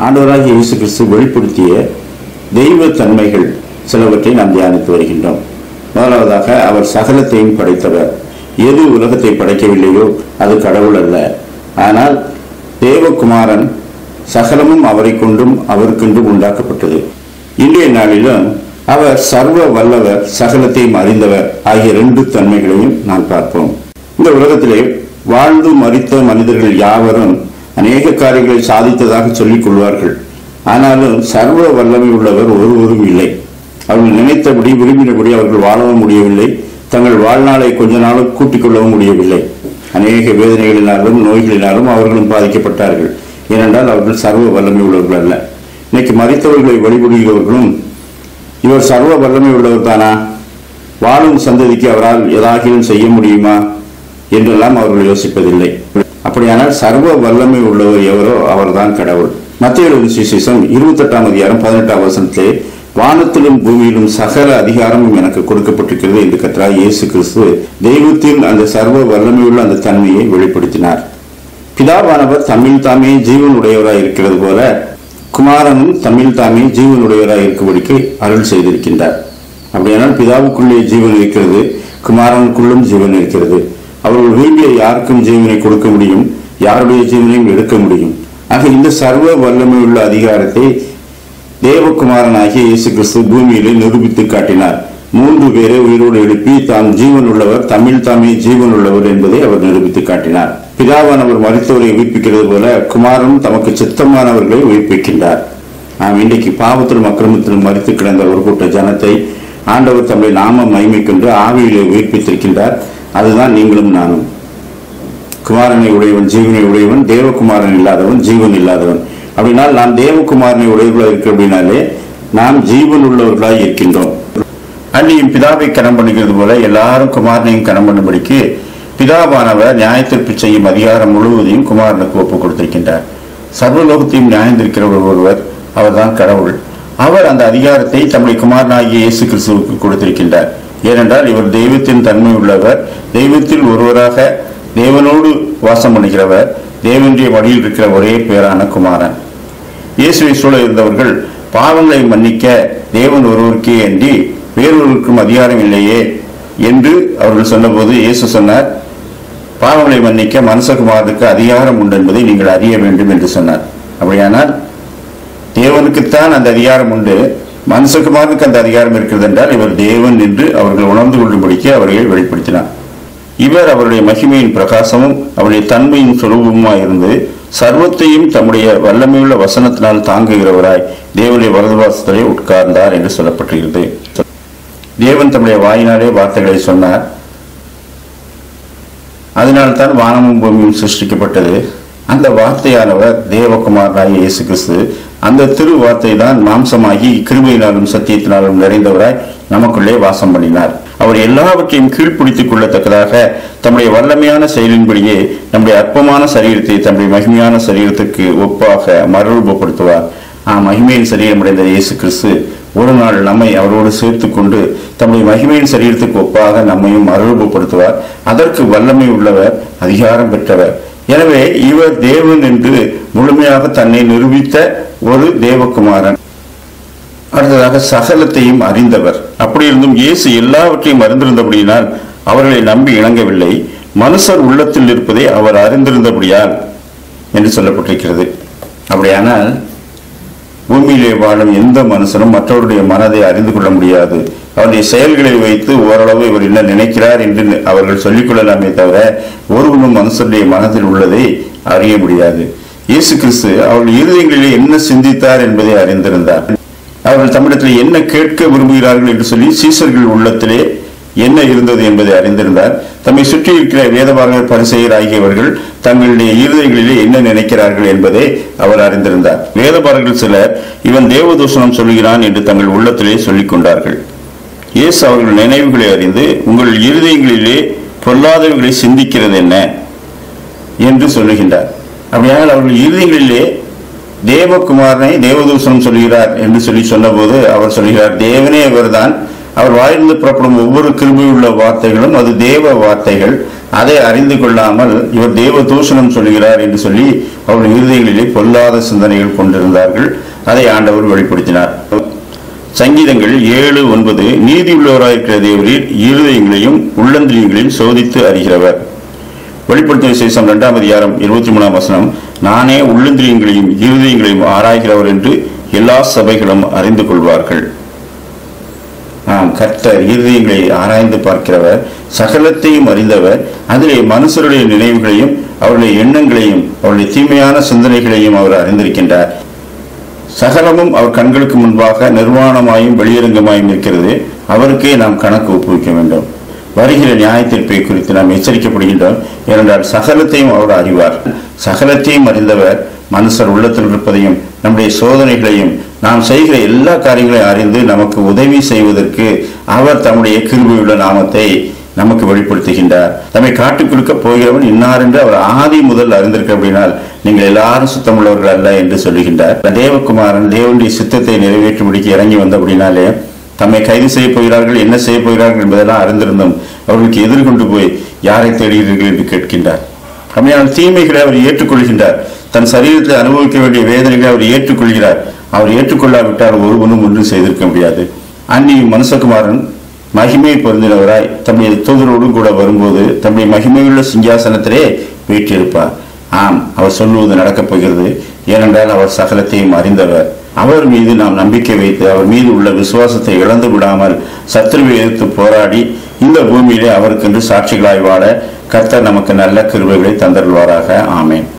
ஆண்டவராகிய இயேசு கிறிஸ்து வெளிப்படுத்திய தெய்வ தன்மைகள் சிலவற்றை நாம் தியானித்து வருகின்றோம் முதலாவதாக அவர் சகலத்தையும் படைத்தவர் எது உலகத்தை படைக்கவில்லையோ அது கடவுள் அல்ல ஆனால் தேவகுமாரன் சகலமும் அவரை கொண்டும் அவருக்கென்றும் உண்டாக்கப்பட்டது இன்றைய நாளிலும் அவர் சர்வ வல்லவர் சகலத்தையும் அறிந்தவர் ஆகிய ரெண்டு தன்மைகளையும் நாம் பார்ப்போம் இந்த உலகத்திலே வாழ்ந்து மறித்த மனிதர்கள் யாவரும் அநேக காரியங்களை சாதித்ததாக சொல்லிக் கொள்வார்கள் ஆனாலும் சர்வ வல்லமை உள்ளவர் ஒருவரும் இல்லை அவர்கள் நினைத்தபடி விரும்பினபடி அவர்கள் வாழவும் முடியவில்லை தங்கள் வாழ்நாளை கொஞ்ச நாளும் கூட்டிக் கொள்ளவும் முடியவில்லை அநேக வேதனைகளினாலும் நோய்களினாலும் அவர்களும் பாதிக்கப்பட்டார்கள் ஏனென்றால் அவர்கள் சர்வ வல்லமை உள்ளவர்கள் அல்ல இன்னைக்கு மறித்தவர்களை வழிபடுகிறவர்களும் இவர் சர்வ வல்லமை உள்ளவர் தானா வாழும் சந்ததிக்கு அவரால் ஏதாகிலும் செய்ய முடியுமா என்றெல்லாம் அவர்கள் யோசிப்பதில்லை அப்படியானால் சர்வ வல்லமை உள்ளவர் எவரோ அவர்தான் கடவுள் மத்திய எழுதின சுவிசேஷம் இருபத்தெட்டாம் அதிகாரம் பதினெட்டாம் வசனத்திலே வானத்திலும் பூமியிலும் சகல அதிகாரமும் எனக்கு கொடுக்கப்பட்டிருக்கிறது என்று கற்றார் இயேசு கிறிஸ்து தெய்வத்தின் அந்த சர்வ வல்லமையுள்ள அந்த தன்மையை வெளிப்படுத்தினார் பிதாவானவர் தமிழ் தாமே ஜீவனுடையவராய் இருக்கிறது போல குமாரனும் தமிழ் தாமே ஜீவனுடையவராய் இருக்கும்படிக்கு அருள் செய்திருக்கின்றார் அப்படியானால் பிதாவுக்குள்ளே ஜீவன் இருக்கிறது குமாரனுக்குள்ளும் ஜீவன் இருக்கிறது அவர்கள் விரும்பிய யாருக்கும் ஜீவனை கொடுக்க முடியும் யாருடைய ஜீவனையும் எடுக்க முடியும் ஆக இந்த சர்வ வல்லமையுள்ள அதிகாரத்தை தேவகுமாரனாகிய இயேசு கிறிஸ்து பூமியிலே நிரூபித்து காட்டினார் மூன்று பேரை உயிரோடு எழுப்பி தாம் ஜீவன் உள்ளவர் தமிழ் தாமே ஜீவன் உள்ளவர் என்பதை அவர் நிரூபித்து காட்டினார் பிதாவானவர் மருத்துவரை உயிர்ப்பிக்கிறது போல குமாரனும் தமக்கு சித்தமானவர்களை உயிர்ப்பிக்கின்றார் நாம் இன்றைக்கு பாவத்திலும் அக்கிரமத்திலும் மறித்து கிடந்த ஒரு கூட்ட ஜனத்தை ஆண்டவர் தம்மை நாம மைமைக்கொண்டு ஆவியிலே உயிர்ப்பித்திருக்கின்றார் அதுதான் நீங்களும் நானும் குமாரனை உடையவன் ஜீவனை உடையவன் தேவகுமாரன் இல்லாதவன் ஜீவன் இல்லாதவன் அப்படினால் நாம் தேவகுமாரனை உடையவர்களாக இருக்க அப்படின்னாலே நாம் ஜீவன் உள்ளவர்களாய் இருக்கின்றோம் அன்னியும் பிதாவை கனம் பண்ணுகிறது போல எல்லாரும் குமாரனையும் கனம் பண்ணும்படிக்கு பிதாவானவர் நியாயத்திற்பு செய்யும் அதிகாரம் முழுவதையும் குமாரனுக்கு ஒப்புக் கொடுத்திருக்கின்றார் சர்வலோகத்தையும் நியாயந்திருக்கிறவர் ஒருவர் அவர்தான் கடவுள் அவர் அந்த அதிகாரத்தை தம்முடைய குமாரனாகிய இயேசு கிறிஸ்துவுக்கு கொடுத்திருக்கின்றார் ஏனென்றால் இவர் தெய்வத்தின் தன்மை உள்ளவர் தெய்வத்தில் ஒருவராக தேவனோடு வாசம் பண்ணுகிறவர் தேவனுடைய வழியில் இருக்கிற ஒரே பேரான குமாரன் இயேசுவை சூழ இருந்தவர்கள் பாவங்களை மன்னிக்க தேவன் ஒருவருக்கே அன்றி வேறொருவருக்கும் அதிகாரம் இல்லையே என்று அவர்கள் சொன்னபோது இயேசு சொன்னார் பாவங்களை மன்னிக்க மனசகுமாரனுக்கு அதிகாரம் உண்டு என்பதை நீங்கள் அறிய வேண்டும் என்று சொன்னார் அப்படியானால் தேவனுக்குத்தான் அந்த அதிகாரம் உண்டு மனுஷகுமாரனுக்கு அந்த அதிகாரம் இருக்கிறது என்றால் இவர் தேவன் என்று அவர்கள் உணர்ந்து கொள்ளும்படிக்கு அவர்களை வெளிப்படுத்தினார் இவர் அவருடைய மகிமையின் பிரகாசமும் அவருடைய தன்மையின் சுரூபமாய் இருந்து சர்வத்தையும் தம்முடைய வல்லமையுள்ள வசனத்தினால் தாங்குகிறவராய் தேவனுடைய வலதுவாசத்திலே உட்கார்ந்தார் என்று சொல்லப்பட்டிருக்கிறது தேவன் தம்முடைய வாயினாலே வார்த்தைகளை சொன்னார் அதனால்தான் வானமும் பூமியும் சிருஷ்டிக்கப்பட்டது அந்த வார்த்தையானவர் தேவகுமாரனாகிய இயேசு கிறிஸ்து அந்த திரு வார்த்தை தான் மாம்சமாகி கிருபையினாலும் சத்தியத்தினாலும் நிறைந்தவராய் நமக்குள்ளே வாசம் பண்ணினார் அவர் எல்லாவற்றையும் கீழ்ப்பிடித்துக் கொள்ளத்தக்கதாக தம்முடைய வல்லமையான செயலின்படியே நம்முடைய அற்பமான சரீரத்தை தம்முடைய மகிமையான சரீரத்துக்கு ஒப்பாக மறுரூபப்படுத்துவார் ஆ மகிமையின் சரீரம் அடைந்த இயேசு கிறிஸ்து ஒரு நாள் நம்மை அவரோடு சேர்த்துக் கொண்டு தம்முடைய மகிமையின் சரீரத்துக்கு ஒப்பாக நம்மையும் மறுரூபப்படுத்துவார் அதற்கு வல்லமை உள்ளவர் அதிகாரம் பெற்றவர் எனவே இவர் தேவன் என்று முழுமையாக தன்னை நிரூபித்த ஒரு தேவகுமாரன் அடுத்ததாக சகலத்தையும் அறிந்தவர் அப்படி இருந்தும் இயேசு எல்லாவற்றையும் அறிந்திருந்தபடியினால் அவர்களை நம்பி இணங்கவில்லை மனுஷர் உள்ளத்தில் இருப்பதை அவர் அறிந்திருந்தபடியால் என்று சொல்லப்பட்டிருக்கிறது அப்படியானால் பூமியிலே வாழும் எந்த மனுஷனும் மற்றவருடைய மனதை அறிந்து கொள்ள முடியாது அவருடைய செயல்களை வைத்து ஓரளவு இவர் என்ன நினைக்கிறார் என்று அவர்கள் சொல்லிக் கொள்ளலாமே தவிர ஒருவனும் மனுஷனுடைய மனதில் உள்ளதை அறிய முடியாது இயேசு கிறிஸ்து அவர்கள் இருதயங்களிலே என்ன சிந்தித்தார் என்பதை அறிந்திருந்தார் அவர்கள் தமிழத்தில் என்ன கேட்க விரும்புகிறார்கள் என்று சொல்லி சீசர்கள் உள்ளத்திலே என்ன இருந்தது என்பதை அறிந்திருந்தார் தம்மை சுற்றி இருக்கிற வேதபாரகர் பரிசெயர் ஆகியவர்கள் தங்களுடைய இருதயங்களிலே என்ன நினைக்கிறார்கள் என்பதை அவர் அறிந்திருந்தார் வேதபாரகர்கள் சிலர் இவன் தேவதூஷணம் சொல்கிறான் என்று தங்கள் உள்ளத்திலே சொல்லிக் கொண்டார்கள் இயேசு அவர்கள் நினைவுகளை அறிந்து உங்கள் இருதயங்களிலே பொல்லாதவைகளை சிந்திக்கிறது என்ன என்று சொல்லுகின்றார் அப்படியானால் அவர்கள் இருதயங்களிலே தேவகுமாரனை தேவதூஷணம் சொல்கிறார் என்று சொல்லி சொன்னபோது அவர் சொல்கிறார் தேவனே இவர்தான் அவர் வாயிலிருந்து புறப்படும் ஒவ்வொரு கிருமியுள்ள வார்த்தைகளும் அது தேவ வார்த்தைகள் அதை அறிந்து கொள்ளாமல் இவர் தேவ தூஷணம் சொல்கிறார் என்று சொல்லி அவர்கள் இருதயங்களிலே பொல்லாத சிந்தனைகள் கொண்டிருந்தார்கள் அதை ஆண்டவர் வெளிப்படுத்தினார் சங்கீதங்கள் ஏழு ஒன்பது நீதி உள்ளவராயிருக்கிற தேவரீர் இருதயங்களையும் உள்ளந்திரியங்களையும் சோதித்து அறிகிறவர் வெளிப்படுத்தின விசேஷம் இரண்டாம் அதிகாரம் இருபத்தி மூணாம் வசனம் நானே உள்ளந்திரியங்களையும் இருதயங்களையும் ஆராய்கிறவர் என்று எல்லா சபைகளும் அறிந்து கொள்வார்கள் ஆம் கர்த்தர் இருதயங்களை ஆராய்ந்து பார்க்கிறவர் சகலத்தையும் அறிந்தவர் அதிலே மனுஷருடைய நினைவுகளையும் அவருடைய எண்ணங்களையும் அவருடைய தீமையான சிந்தனைகளையும் அவர் அறிந்திருக்கின்றார் சகலமும் அவர் கண்களுக்கு முன்பாக நிர்வாணமாயும் வெளியரங்கமாயும் இருக்கிறது அவருக்கே நாம் கணக்கு ஒப்புவிக்க வேண்டும் வருகிற நியாயத்தீர்ப்பை குறித்து நாம் எச்சரிக்கப்படுகின்றோம் ஏனென்றால் சகலத்தையும் அவர் அறிவார் சகலத்தையும் அறிந்தவர் மனுஷர் உள்ளத்தில் இருப்பதையும் நம்முடைய சோதனைகளையும் நாம் செய்கிற எல்லா காரியங்களையும் அறிந்து நமக்கு உதவி செய்வதற்கு அவர் தம்முடைய கிருபியுள்ள நாமத்தை நமக்கு வெளிப்படுத்துகின்றார் தம்மை காட்டுக் கொடுக்க போகிறவன் இன்னார் என்று அவர் ஆதி முதல் அறிந்திருக்க அப்படின்னால் நீங்கள் எல்லாரும் சுத்தமுள்ளவர்கள் அல்ல என்று சொல்லுகின்றார் தேவகுமாரன் தேவனுடைய சித்தத்தை நிறைவேற்றும்படிக்கு இறங்கி வந்த அப்படின்னாலே தம்மை கைது செய்ய போகிறார்கள் என்ன செய்ய போகிறார்கள் என்பதெல்லாம் அறிந்திருந்தும் அவர்களுக்கு எதிர்கொண்டு போய் யாரை தேடுகிறீர்கள் என்று கேட்கின்றார் அப்படியான தீமைகளை அவர் ஏற்றுக்கொள்கின்றார் தன் சரீரத்தில் அனுபவிக்க வேண்டிய வேதனைகளை அவர் ஏற்றுக்கொள்கிறார் அவர் ஏற்றுக்கொள்ளாவிட்டால் ஒருவனும் ஒன்றும் செய்திருக்க முடியாது அன்னி மனுஷகுமாரன் மகிமை பொருந்தினவராய் தம்முடைய தூதரோடு கூட வரும்போது தம்முடைய மகிமையுள்ள சிங்காசனத்திலே வீற்றிருப்பார் ஆம் அவர் சொல்லுவது நடக்கப் போகிறது ஏனென்றால் அவர் சகலத்தையும் அறிந்தவர் அவர் மீது நாம் நம்பிக்கை வைத்து அவர் மீது உள்ள விசுவாசத்தை இழந்து விடாமல் சத்துருவை எதிர்த்து போராடி இந்த பூமியிலே அவருக்கென்று சாட்சிகளாய் வாழ கர்த்தர் நமக்கு நல்ல கிருபைகளை தந்தருள்வாராக ஆமேன்